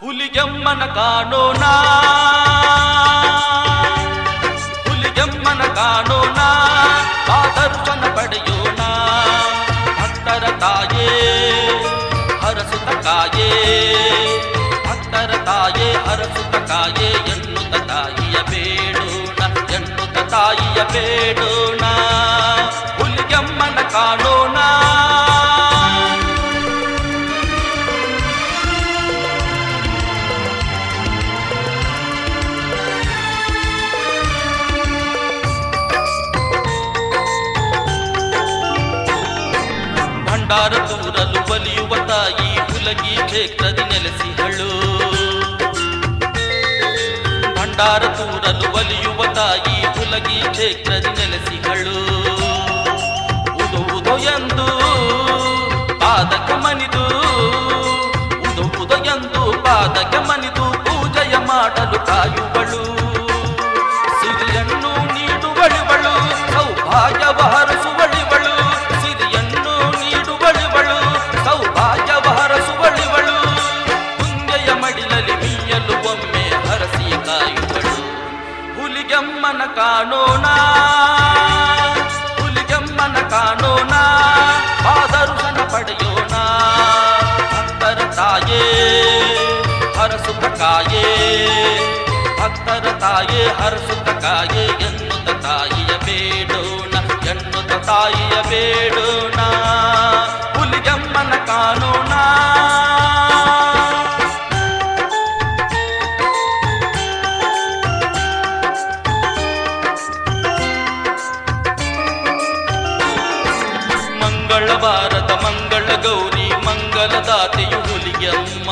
ಹುಲಿಗೆಮ್ಮನ ಕಾಣೋಣ ಹುಲಿಗೆಮ್ಮನ ಕಾಣೋಣ ಆದರ್ಶನ ಪಡೆಯೋಣ ಭಕ್ತರ ತಾಯೇ ಹರಸುತ ಕಾಯೇ ಭಕ್ತರ ತಾಯೇ ಹರಸುತ ಕಾಯೇ ಎನ್ನುತ್ತ ತಾಯಿಯ ಬೇಡೋಣ ಎನ್ನುತ್ತ ತಾಯಿಯ ಬೇಡೋಣ ಹುಲಿಗೆಮ್ಮನ ಕಾಣೋಣ ಭಂಡಾರ ತೂರಲು ಬಲಿಯುವ ತಾಯಿ ಹುಲಗಿ ಕ್ಷೇತ್ರದಿ ನೆಲೆಸಿಹಳು ಭಂಡಾರ ತೂರಲು ಬಲಿಯುವ ತಾಯಿ ಹುಲಗಿ ಕ್ಷೇತ್ರದಿ ನೆಲೆಸಿಹಳು ಉದು ಉದು ಎಂದು ಪಾದಕ ಮನಿದು ಉದು ಉದು ಎಂದು ಪಾದಕ ಮನಿದು ಪೂಜೆಯ ಮಾಡಲು ಕಾಯುವಳು ಸಿರಿಯನ್ನು ನೀಡುವಳಿವಳು ಸೌಭಾಗ್ಯವ ಹರಸುವಳಿವಳು ಸಿರಿಯನ್ನು ನೀಡುವಳಿವಳು ಸೌಭಾಗ್ಯವ ಹರಸುವಳಿವಳು ಕುಂಜೆಯ ಮಡಿಲಲ್ಲಿ ಮೀಯಲು ಒಮ್ಮೆ ಹರಸಿ ಕಾಯುವಳು ಹುಲಿಗೆಮ್ಮನ ಕಾಣೋಣ ಹುಲಿಗೆಮ್ಮನ ಕಾಣೋಣ ಆದರ್ಶನ ಪಡೆಯೋಣ ಭಕ್ತರ ತಾಯೇ ಹರಸುತ್ತ ಕಾಯೇ ಭಕ್ತರ ತಾಯೇ ಹರಸುತ್ತ ಕಾಯೇ ಎನ್ನುತ್ತ ತಾಯಿಯ ಬೇಡೋಣ ಎನ್ನುತ್ತ ತಾಯಿಯ ಬೇಡೋಣ ಹುಲಿಗೆಮ್ಮನ ಕಾಣೋಣ ಮಂಗಳವಾರದ ಮಂಗಳ ಗೌರಿ ಮಂಗಲದಾತೆಯು ಹುಲಿಗೆಮ್ಮ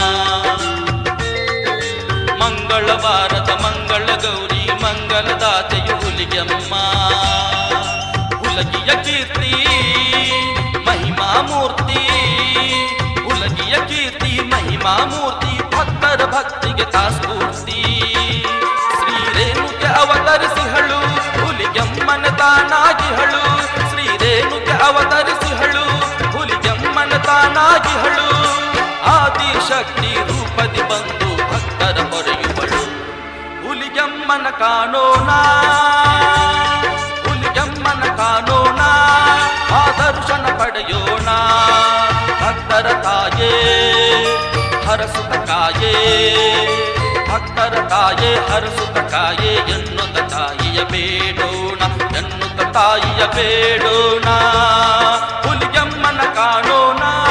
ಮಂಗಳವಾರದ ಮಂಗಳ ಗೌರಿ ಮಂಗಲದಾತೆಯು ಹುಲಿಗೆಮ್ಮ ಹುಲಗಿಯ ಕೀರ್ತಿ ಮಹಿಮಾ ಮೂರ್ತಿ ಹುಲಗಿಯ ಕೀರ್ತಿ ಮಹಿಮಾ ಮೂರ್ತಿ ಭಕ್ತರ ಭಕ್ತಿಗೆ ತಾಸ್ಫೂರ್ತಿ ಶ್ರೀರೇಣುಗೆ ಅವತರಿಸಿಹಳು ಹುಲಿಗೆಮ್ಮನ ತಾನಾಗಿಹಳು ಶ್ರೀರೇಣುಗೆ ಅವತರಿಸಿಹಳು ಹುಲಿಗೆಮ್ಮನ ತಾನಾಗಿಹಳು ಆದಿಶಕ್ತಿ ರೂಪದಿ ಬಂದು ಭಕ್ತರ ಹೊರೆಯುವಳು ಹುಲಿಗೆಮ್ಮನ ಕಾಣೋಣ ಹುಲಿಗೆಮ್ಮನ ಕಾಣೋಣ ಆದರ್ಶನ ಪಡೆಯೋಣ ಭಕ್ತರ ತಾಯೇ ಹರಸುತ ಕಾಯೇ ಭಕ್ತರ ತಾಯೇ ಹರಸುತ ಕಾಯೇ ಎನ್ನುತ್ತ ತಾಯಿಯ ಬೇಡೋಣ ಎನ್ನುತ್ತ ತಾಯಿಯ ಬೇಡೋಣ ಹುಲಿಗೆಮ್ಮನ ಕಾಣೋಣ